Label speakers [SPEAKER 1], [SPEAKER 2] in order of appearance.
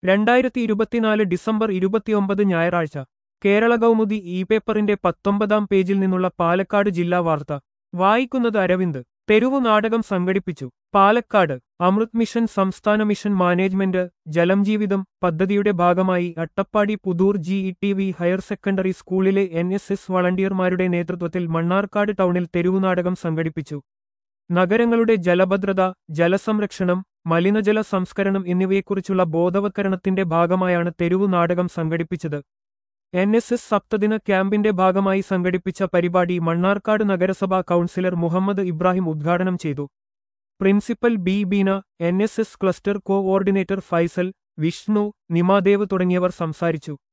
[SPEAKER 1] രണ്ടായിരത്തി ഇരുപത്തിനാല് ഡിസംബർ ഇരുപത്തിയൊമ്പത് ഞായറാഴ്ച കേരള കൗമുദി ഇ പേപ്പറിന്റെ പത്തൊമ്പതാം പേജിൽ നിന്നുള്ള പാലക്കാട് ജില്ലാ വാർത്ത വായിക്കുന്നത് അരവിന്ദ് തെരുവു നാടകം സംഘടിപ്പിച്ചു പാലക്കാട് അമൃത് മിഷൻ സംസ്ഥാന മിഷൻ മാനേജ്മെന്റ് ജലം ജീവിതം പദ്ധതിയുടെ ഭാഗമായി Attappadi Puthur G E T V higher secondary സ്കൂളിലെ എൻ എസ് എസ് വളണ്ടിയർമാരുടെ നേതൃത്വത്തിൽ മണ്ണാർക്കാട് ടൗണിൽ തെരുവുനാടകം സംഘടിപ്പിച്ചു നഗരങ്ങളുടെ ജലഭദ്രത ജലസംരക്ഷണം മലിനജല സംസ്കരണം എന്നിവയെക്കുറിച്ചുള്ള ബോധവത്കരണത്തിന്റെ ഭാഗമായാണ് തെരുവു നാടകം സംഘടിപ്പിച്ചത് എൻ എസ് എസ് സപ്തദിന ക്യാമ്പിന്റെ ഭാഗമായി സംഘടിപ്പിച്ച പരിപാടി മണ്ണാർക്കാട് നഗരസഭാ കൗൺസിലർ മുഹമ്മദ് ഇബ്രാഹിം ഉദ്ഘാടനം ചെയ്തു principal B Beena N S S cluster coordinator Faisal Vishnu Nimadev തുടങ്ങിയവർ സംസാരിച്ചു